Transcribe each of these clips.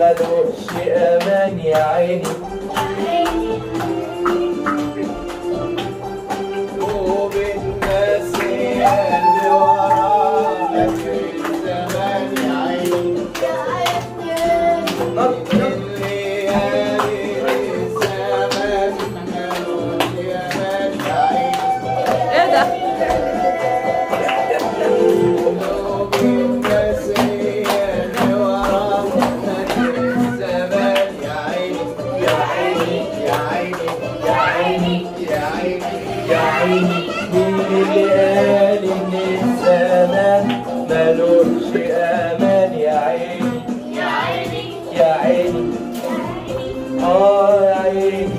ملوش امان يا عيني دوب الناس اللي وراك في الزمان يا عيني الليالي الزمان ملوش امان يا عيني ايه ده؟ دوب الناس اللي وراك في الزمان يا عيني يا عيني يا عيني يا عيني يا عيني يا عيني مين اللي قال ان الزمان ملوش امان يا عيني يا عيني اه يا عيني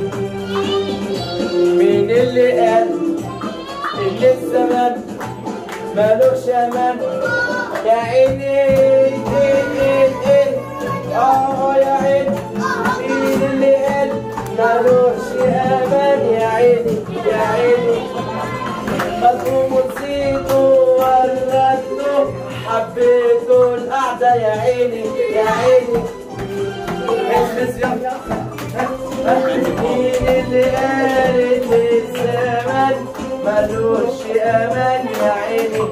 مين اللي قال ان الزمان ملوش امان يا عيني إيه إيه إيه اه يا عيني مين اللي قال ملوش امان يا عيني يا عيني مفهوم نسيته ورثته حبيته القعدة يا عيني يا عيني احبس يلا مين اللي قال ان الزمان ملوش امان يا عيني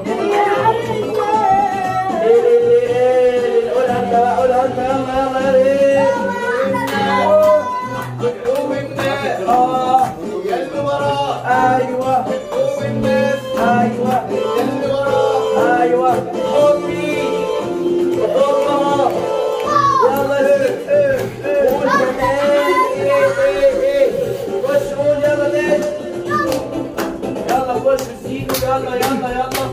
مين اللي قال قولها انت بقى قولها انت يلا يلا يلا دوب الناس اه اللي وراك ايوه دوب الناس ايوه اللي وراك ايوه حبي حبها يلا قول كمان ايه ايه ايه خش قول يلا تاني يلا خش سيدي يلا يلا يلا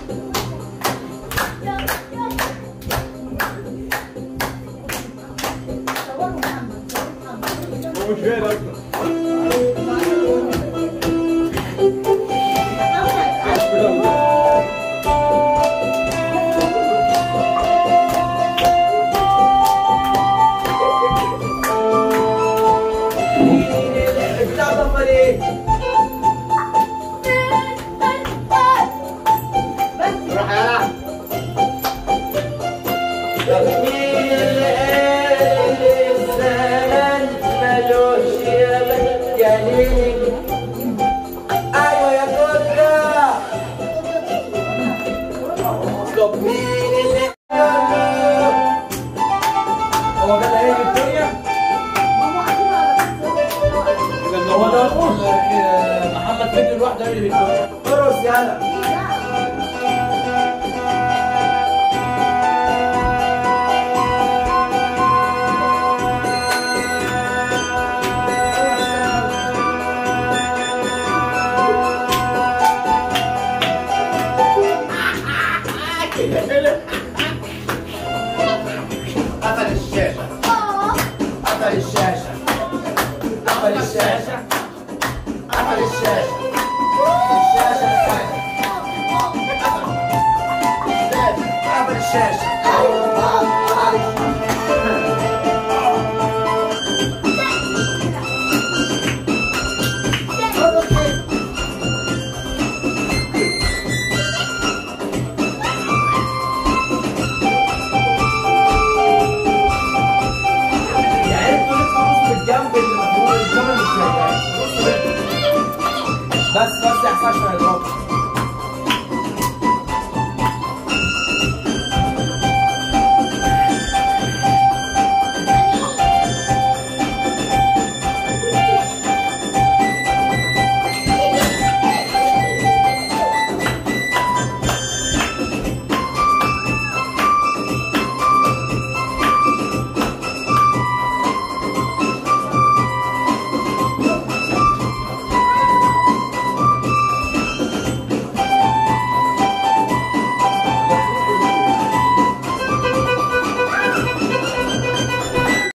بتاع ضفر ايه؟ روح يلا مين اللي قال الزمان ملوش يمن يا ليل ايوه يا كوكا طب مين اللي قال هو ده اللي هيجي الدنيا؟ هو ده أخوه؟ محمد فكري لوحده اللي بيتكلم ارقص يلا قفل الشاشة